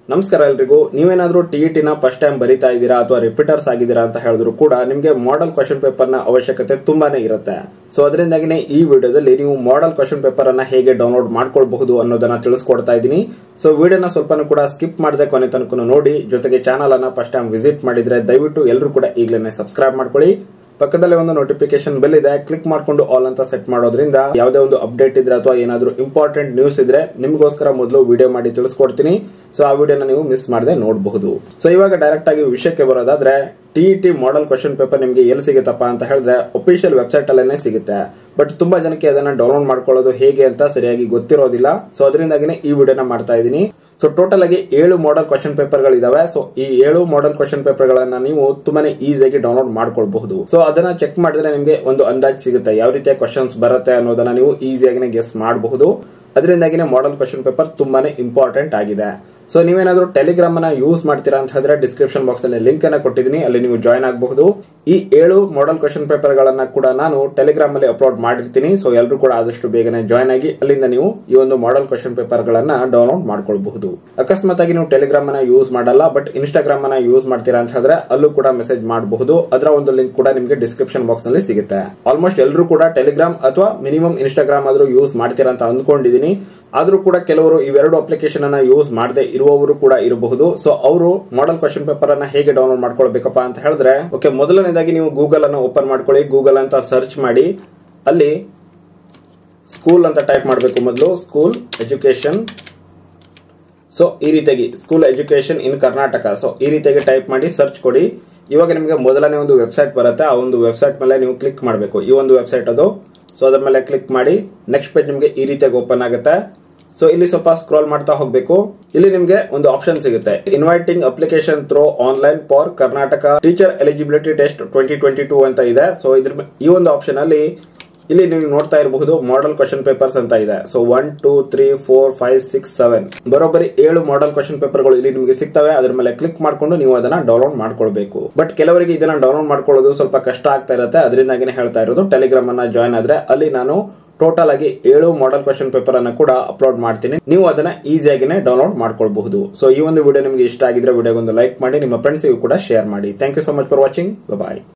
ನಮಸ್ಕಾರ ಎಲ್ರಿಗೂ ನೀವೇನಾದ್ರೂ ಟಿ ಇ ಟಿನ ಫಸ್ಟ್ ಟೈಮ್ ಬರೀತಾ ಇದ್ದೀರಾ ಅಥವಾ ರಿಪೀಟರ್ಸ್ ಆಗಿದ್ದೀರಾ ಅಂತ ಹೇಳಿದ್ರು ಕೂಡ ನಿಮಗೆ ಮಾಡೆಲ್ ಕ್ವಶನ್ ಪೇಪರ್ ನ ಅವಶ್ಯಕತೆ ತುಂಬಾನೇ ಇರುತ್ತೆ ಸೊ ಅದರಿಂದಾಗಿನೇ ಈ ವಿಡಿಯೋದಲ್ಲಿ ನೀವು ಮಾಡೆಲ್ ಕ್ವಶನ್ ಪೇಪರ್ ಅನ್ನ ಹೇಗೆ ಡೌನ್ಲೋಡ್ ಮಾಡ್ಕೊಳ್ಬಹುದು ಅನ್ನೋದನ್ನ ತಿಳಿಸ್ಕೊಡ್ತಾ ಇದ್ದೀನಿ ಸೊ ವಿಡಿಯೋನ ಸ್ವಲ್ಪನೂ ಕೂಡ ಸ್ಕಿಪ್ ಮಾಡದೆ ಕೊನೆ ತನಕ ನೋಡಿ ಜೊತೆಗೆ ಚಾನಲ್ ಅನ್ನ ಫಸ್ಟ್ ಟೈಮ್ ವಿಸಿಟ್ ಮಾಡಿದ್ರೆ ದಯವಿಟ್ಟು ಎಲ್ಲರೂ ಕೂಡ ಈಗಲೇ ಸಬ್ಸ್ಕ್ರೈಬ್ ಮಾಡ್ಕೊಳ್ಳಿ ಪಕ್ಕದಲ್ಲೇ ಒಂದು ನೋಟಿಫಿಕೇಶನ್ ಬೆಲ್ ಇದೆ ಕ್ಲಿಕ್ ಮಾಡ್ಕೊಂಡು ಆಲ್ ಅಂತ ಸೆಟ್ ಮಾಡೋದ್ರಿಂದ ಯಾವುದೇ ಒಂದು ಅಪ್ಡೇಟ್ ಇದ್ರೆ ಅಥವಾ ಏನಾದರೂ ಇಂಪಾರ್ಟೆಂಟ್ ನ್ಯೂಸ್ ಇದ್ರೆ ನಿಮಗೋಸ್ಕರ ಮೊದಲು ವಿಡಿಯೋ ಮಾಡಿ ತಿಳಿಸ್ಕೊಡ್ತೀನಿ ಸೊ ಆ ವಿಡಿಯೋನ ನೀವು ಮಿಸ್ ಮಾಡದೆ ನೋಡಬಹುದು ಸೊ ಇವಾಗ ಡೈರೆಕ್ಟ್ ಆಗಿ ವಿಷಯಕ್ಕೆ ಬರೋದಾದ್ರೆ T T model question paper ನಿಮಗೆ ಎಲ್ಲಿ ಸಿಗುತ್ತಪ್ಪ ಅಂತ ಹೇಳಿದ್ರೆ ಒಫಿಷಿಯಲ್ ವೆಬ್ಸೈಟ್ ಅಲ್ಲೇ ಸಿಗುತ್ತೆ ಬಟ್ ತುಂಬಾ ಜನಕ್ಕೆ ಅದನ್ನ ಡೌನ್ಲೋಡ್ ಮಾಡ್ಕೊಳ್ಳೋದು ಹೇಗೆ ಅಂತ ಸರಿಯಾಗಿ ಗೊತ್ತಿರೋದಿಲ್ಲ ಸೊ ಅದರಿಂದಾಗಿನೇ ಈ ವಿಡಿಯೋನ ಮಾಡ್ತಾ ಇದ್ದೀನಿ ಸೊ ಟೋಟಲ್ ಆಗಿ ಏಳು ಮಾಡೆಲ್ ಕ್ವಶನ್ ಪೇಪರ್ ಗಳಿದಾವೆ ಸೊ ಈ ಏಳು ಮಾಡೆಲ್ ಕ್ವಶನ್ ಪೇಪರ್ ಗಳನ್ನ ನೀವು ತುಂಬಾನೇ ಈಸಿಯಾಗಿ ಡೌನ್ಲೋಡ್ ಮಾಡ್ಕೊಳ್ಬಹುದು ಸೊ ಅದನ್ನ ಚೆಕ್ ಮಾಡಿದ್ರೆ ನಿಮಗೆ ಒಂದು ಅಂದಾಜ್ ಸಿಗುತ್ತೆ ಯಾವ ರೀತಿಯ ಕ್ವಶನ್ಸ್ ಬರುತ್ತೆ ಅನ್ನೋದನ್ನ ನೀವು ಈಸಿಯಾಗಿ ಗೆಸ್ ಮಾಡಬಹುದು ಅದರಿಂದಾಗಿನೇ ಮಾಡೆಲ್ ಕ್ವಶನ್ ಪೇಪರ್ ತುಂಬಾನೇ ಇಂಪಾರ್ಟೆಂಟ್ ಆಗಿದೆ ಸೊ ನೀವೇನಾದ್ರೂ ಟೆಲಿಗ್ರಾಮ್ ಅನ್ನ ಯೂಸ್ ಮಾಡ್ತೀರಾ ಅಂತ ಹೇಳಿದ್ರೆ ಡಿಸ್ಕ್ರಿಪ್ಷನ್ ಬಾಕ್ಸ್ ಅಲ್ಲಿ ಲಿಂಕ್ ಅನ್ನ ಕೊಟ್ಟಿದ್ದೀನಿ ಅಲ್ಲಿ ನೀವು ಜಾಯ್ನ್ ಆಗಬಹುದು ಈ ಏಳು ಮಾಡೆಲ್ ಕ್ವಶನ್ ಪೇಪರ್ ಗಳನ್ನ ಕೂಡ ನಾನು ಟೆಲಿಗ್ರಾಮ್ ಅಲ್ಲಿ ಅಪ್ಲೋಡ್ ಮಾಡಿರ್ತೀನಿ ಸೊ ಎಲ್ಲರೂ ಕೂಡ ಆದಷ್ಟು ಬೇಗನೆ ಜಾಯ್ನ್ ಆಗಿ ಅಲ್ಲಿಂದ ನೀವು ಈ ಒಂದು ಮಾಡೆಲ್ ಕ್ವಶನ್ ಪೇಪರ್ ಗಳನ್ನ ಡೌನ್ಲೋಡ್ ಮಾಡ್ಕೊಳ್ಬಹುದು ಅಕಸ್ಮಾತ್ ಆಗಿ ನೀವು ಟೆಲಿಗ್ರಾಮ್ ಅನ್ನ ಯೂಸ್ ಮಾಡಲ್ಲ ಬಟ್ ಇನ್ಸ್ಟಾಗ್ರಾಮ್ ಅನ್ನ ಯೂಸ್ ಮಾಡ್ತೀರಾ ಅಂತ ಹೇಳಿದ್ರೆ ಅಲ್ಲೂ ಕೂಡ ಮೆಸೇಜ್ ಮಾಡಬಹುದು ಅದರ ಒಂದು ಲಿಂಕ್ ಕೂಡ ನಿಮಗೆ ಡಿಸ್ಕ್ರಿಪ್ಷನ್ ಬಾಕ್ಸ್ ನಲ್ಲಿ ಸಿಗುತ್ತೆ ಆಲ್ಮೋಸ್ಟ್ ಎಲ್ಲರೂ ಕೂಡ ಟೆಲಿಗ್ರಾಮ್ ಅಥವಾ ಮಿನಿಮಮ್ ಇನ್ಸ್ಟಾಗ್ರಾಮ್ ಆದ್ರೂ ಯೂಸ್ ಮಾಡ್ತೀರಾ ಅಂತ ಅಂದ್ಕೊಂಡಿದ್ದೀನಿ ಆದ್ರೂ ಕೂಡ ಕೆಲವರು ಇವೆರಡು ಅಪ್ಲಿಕೇಶನ್ ಅನ್ನ ಯೂಸ್ ಮಾಡದೆ ಇರುವವರು ಕೂಡ ಇರಬಹುದು ಸೊ ಅವರು ಮಾಡೆಲ್ ಕ್ವಶನ್ ಪೇಪರ್ ಅನ್ನ ಹೇಗೆ ಡೌನ್ಲೋಡ್ ಮಾಡ್ಕೊಳ್ಬೇಕಪ್ಪ ಅಂತ ಹೇಳಿದ್ರೆ ಓಕೆ ಮೊದಲನೇದಾಗಿ ನೀವು ಗೂಗಲ್ ಅನ್ನು ಓಪನ್ ಮಾಡ್ಕೊಳ್ಳಿ ಗೂಗಲ್ ಅಂತ ಸರ್ಚ್ ಮಾಡಿ ಅಲ್ಲಿ ಸ್ಕೂಲ್ ಅಂತ ಟೈಪ್ ಮಾಡಬೇಕು ಮೊದಲು ಸ್ಕೂಲ್ ಎಜುಕೇಶನ್ ಸೊ ಈ ರೀತಿಯಾಗಿ school education in Karnataka so ಈ ರೀತಿಯಾಗಿ ಟೈಪ್ ಮಾಡಿ ಸರ್ಚ್ ಕೊಡಿ ಇವಾಗ ನಿಮಗೆ ಮೊದಲನೇ ಒಂದು ವೆಬ್ಸೈಟ್ ಬರುತ್ತೆ ಆ ಒಂದು ವೆಬ್ಸೈಟ್ ಮೇಲೆ ನೀವು ಕ್ಲಿಕ್ ಮಾಡಬೇಕು ಈ ಒಂದು ವೆಬ್ಸೈಟ್ ಅದು ಸೊ ಅದ್ರ ಮೇಲೆ ಕ್ಲಿಕ್ ಮಾಡಿ ನೆಕ್ಸ್ಟ್ ಪೇಜ್ ನಿಮಗೆ ಈ ರೀತಿಯಾಗಿ ಓಪನ್ ಆಗುತ್ತೆ ಸೊ ಇಲ್ಲಿ ಸ್ವಲ್ಪ ಸ್ಕ್ರೋಲ್ ಮಾಡ್ತಾ ಹೋಗಬೇಕು ಇಲ್ಲಿ ನಿಮಗೆ ಒಂದು ಆಪ್ಷನ್ ಸಿಗುತ್ತೆ inviting application through online for Karnataka teacher eligibility test twenty twenty two ಅಂತ ಇದೆ ಸೊ ಇದ್ರ ಈ ಒಂದು ಆಪ್ಷನ್ ಅಲ್ಲಿ ಇಲ್ಲಿ ನೀವು ನೋಡ್ತಾ ಇರಬಹುದು ಮಾಡೆಲ್ ಕ್ವಶನ್ ಪೇಪರ್ಸ್ ಅಂತ ಇದೆ so one two three four five six seven ಬರೋಬ್ಬರಿ ಏಳು ಮಾಡೆಲ್ ಕ್ವಶನ್ ಪೇಪರ್ಗಳು ಇಲ್ಲಿ ನಿಮಗೆ ಸಿಗ್ತವೆ ಅದ್ರ ಮೇಲೆ ಕ್ಲಿಕ್ ಮಾಡ್ಕೊಂಡು ನೀವು ಅದನ್ನ ಡೌನ್ಲೋಡ್ ಮಾಡ್ಕೊಳ್ಬೇಕು ಬಟ್ ಕೆಲವರಿಗೆ ಇದನ್ನ ಡೌನ್ಲೋಡ್ ಮಾಡ್ಕೊಳ್ಳೋದು ಸ್ವಲ್ಪ ಕಷ್ಟ ಆಗ್ತಾ ಇರುತ್ತೆ ಅದರಿಂದಾಗಿನೇ ಹೇಳ್ತಾ ಇರೋದು ಟೆಲಿಗ್ರಾಮ್ ಅನ್ನ ಜಾಯ್ನ್ ಆದ್ರೆ ಅಲ್ಲಿ ನಾನು ಟೋಟಲ್ ಆಗಿ ಏಳು ಮಾಡೆಲ್ ಕ್ವಶನ್ ಪೇಪರ್ ಅನ್ನ ಕೂಡ ಅಪ್ಲೋಡ್ ಮಾಡ್ತೀನಿ ನೀವು ಅದನ್ನ ಈಸಿಯಾಗಿನೇ ಡೌನ್ಲೋಡ್ ಮಾಡ್ಕೊಳ್ಬಹುದು ಸೊ ಈ ಒಂದು ವಿಡಿಯೋ ನಿಮಗೆ ಇಷ್ಟ ಆಗಿದ್ರೆ ವಿಡಿಯೋಗೊಂದು ಲೈಕ್ ಮಾಡಿ ನಿಮ್ಮ ಫ್ರೆಂಡ್ಸ್ಗೂ ಕೂಡ ಶೇರ್ ಮಾಡಿ thank you so much for watching bye